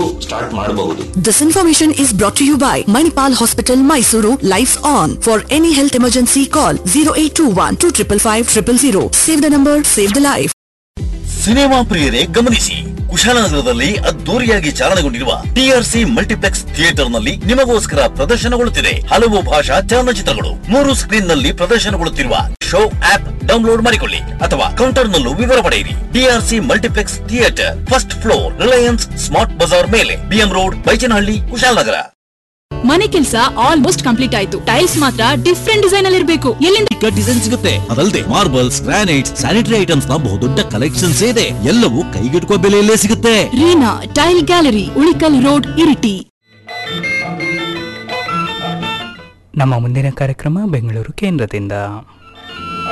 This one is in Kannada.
ಸ್ಟಾರ್ಟ್ ಮಾಡಬಹುದು This information is brought to you by Manipal Hospital, Mysuru. Lights on. For any health emergency, call 0821 255 000. Save the number, save the life. Cinema ಪ್ರಿಯರೇ ಗಮನಿಸಿ ಕುಶಾಲನಗರದಲ್ಲಿ ಅದ್ದೂರಿಯಾಗಿ ಚಾಲನೆಗೊಂಡಿರುವ ಟಿಆರ್ಸಿ ಮಲ್ಟಿಪ್ಲೆಕ್ಸ್ ಥಿಯೇಟರ್ ನಲ್ಲಿ ನಿಮಗೋಸ್ಕರ ಪ್ರದರ್ಶನಗೊಳ್ಳುತ್ತಿದೆ ಹಲವು ಭಾಷಾ ಚಲನಚಿತ್ರಗಳು ಮೂರು ಸ್ಕ್ರೀನ್ ನಲ್ಲಿ ಪ್ರದರ್ಶನಗೊಳ್ಳುತ್ತಿರುವ ಶೋ ಆಪ್ ಡೌನ್ಲೋಡ್ ಮಾಡಿಕೊಳ್ಳಿ ಅಥವಾ ಕೌಂಟರ್ ನಲ್ಲೂ ವಿವರ ಪಡೆಯಿರಿ TRC multiplex theatre first floor Reliance Smart Bazaar ಮೇಲೆ ಬಿಎಂ ರೋಡ್ ಬೈಚನಹಳ್ಳಿ ಕುಶಾಲನಗರ ಮನೆ ಕೆಲಸ ಆಲ್ಮೋಸ್ಟ್ ಕಂಪ್ಲೀಟ್ ಆಯ್ತು ಟೈಲ್ಸ್ ಮಾತ್ರ ಡಿಫ್ರೆಂಟ್ ಡಿಸೈನ್ ಅಲ್ಲಿ ಇರಬೇಕು ಎಲ್ಲಿಂದ ಚಿಕ್ಕ ಡಿಸೈನ್ ಸಿಗುತ್ತೆ ಅದಲ್ಲದೆ ಮಾರ್ಬಲ್ಸ್ ಗ್ರಾನೈಟ್ಸ್ ಸ್ಯಾನಿಟರಿ ಐಟಮ್ಸ್ ನ ಬಹುದೊಡ್ಡ ಕಲೆಕ್ಷನ್ಸ್ ಇದೆ ಎಲ್ಲವೂ ಕೈಗೆಟುಕುವ ಬೆಲೆಯಲ್ಲೇ ಸಿಗುತ್ತೆ Reena Tile Gallery Ulikal Road Iritty ನಮ್ಮ ಮುಂದಿನ ಕಾರ್ಯಕ್ರಮ ಬೆಂಗಳೂರು ಕೇಂದ್ರದಿಂದ